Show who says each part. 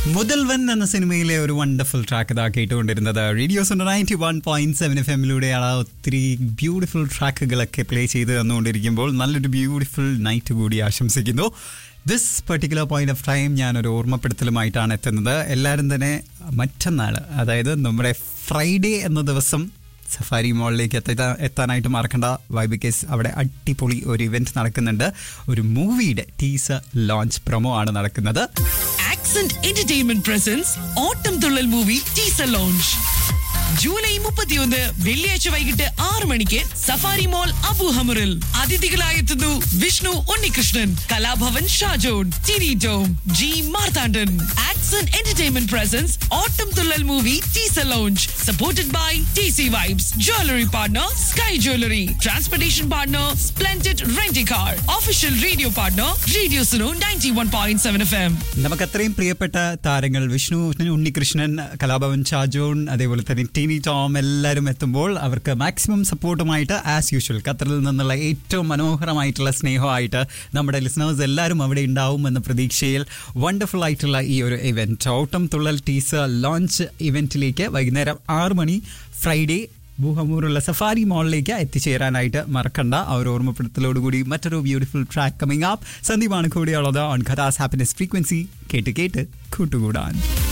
Speaker 1: മുതൽവൻ എന്ന സിനിമയിലെ ഒരു വണ്ടർഫുൾ ട്രാക്ക് ഇതാ കേട്ടുകൊണ്ടിരുന്നത് radio's ninety one point seven F എമ്മിലൂടെയാണ് ഒത്തിരി ബ്യൂട്ടിഫുൾ ട്രാക്കുകളൊക്കെ പ്ലേ ചെയ്ത് തന്നുകൊണ്ടിരിക്കുമ്പോൾ നല്ലൊരു ബ്യൂട്ടിഫുൾ നൈറ്റ് കൂടി ആശംസിക്കുന്നു this particular point of time ഞാനൊരു ഓർമ്മപ്പെടുത്തലുമായിട്ടാണ് എത്തുന്നത് എല്ലാവരും തന്നെ മറ്റന്നാൾ അതായത് നമ്മുടെ ഫ്രൈഡേ എന്ന ദിവസം സഫാരി മോളിലേക്ക് എത്താ എത്താനായിട്ട് മറക്കണ്ട വൈ ബിക്കേസ് അവിടെ അടിപൊളി ഒരു ഇവന്റ് നടക്കുന്നുണ്ട് ഒരു മൂവിയുടെ ടീസർ ലോഞ്ച് പ്രൊമോ ആണ് നടക്കുന്നത്
Speaker 2: accent entertainment presents Ottam Thullal movie teaser launch July മുപ്പത്തിയൊന്ന് വെള്ളിയാഴ്ച വൈകിട്ട് ആറ് മണിക്ക് സഫാരി മോൾ അബു ഹമറിൽ അതിഥികളായെത്തുന്നു Vishnu Unnikrishnan Kalabhavan Shajon Tiny Tom G Marthandan Axon entertainment presents Ottam Thullal movie teaser launch supported by T C Vibes jewellery partner Sky jewellery transportation partner splendid Renty car official radio partner radio Suno ninety one point seven F M
Speaker 1: നമുക്ക് അത്രയും പ്രിയപ്പെട്ട താരങ്ങൾ വിഷ്ണു ഉണ്ണികൃഷ്ണൻ കലാഭവൻ ഷാജോൺ അതേപോലെ തന്നെ Tini Tom എല്ലാവരും എത്തുമ്പോൾ അവർക്ക് maximum സപ്പോർട്ടുമായിട്ട് as usual ഖത്തറിൽ നിന്നുള്ള ഏറ്റവും മനോഹരമായിട്ടുള്ള സ്നേഹമായിട്ട് നമ്മുടെ ലിസണേഴ്സ് എല്ലാവരും അവിടെ ഉണ്ടാവും എന്ന പ്രതീക്ഷയിൽ വണ്ടർഫുൾ ആയിട്ടുള്ള ഈ ഒരു ഇവന്റ് ഓട്ടം തുള്ളൽ ടീസർ ലോഞ്ച് ഇവന്റിലേക്ക് വൈകുന്നേരം ആറ് മണി ഫ്രൈഡേ ഭൂഹമൂറുള്ള സഫാരി മോളിലേക്ക് എത്തിച്ചേരാനായിട്ട് മറക്കണ്ട ആ ഒരു ഓർമ്മപ്പെടുത്തലോടുകൂടി മറ്റൊരു ബ്യൂട്ടിഫുൾ ട്രാക്ക് കമ്മിങ് ആപ്പ് സന്ദീപാണ് കൂടെയുള്ളത് ഓൺ ഖദാസ് ഹാപ്പിനെസ് ഫ്രീക്വൻസി കേട്ട് കേട്ട് കൂട്ടുകൂടാൻ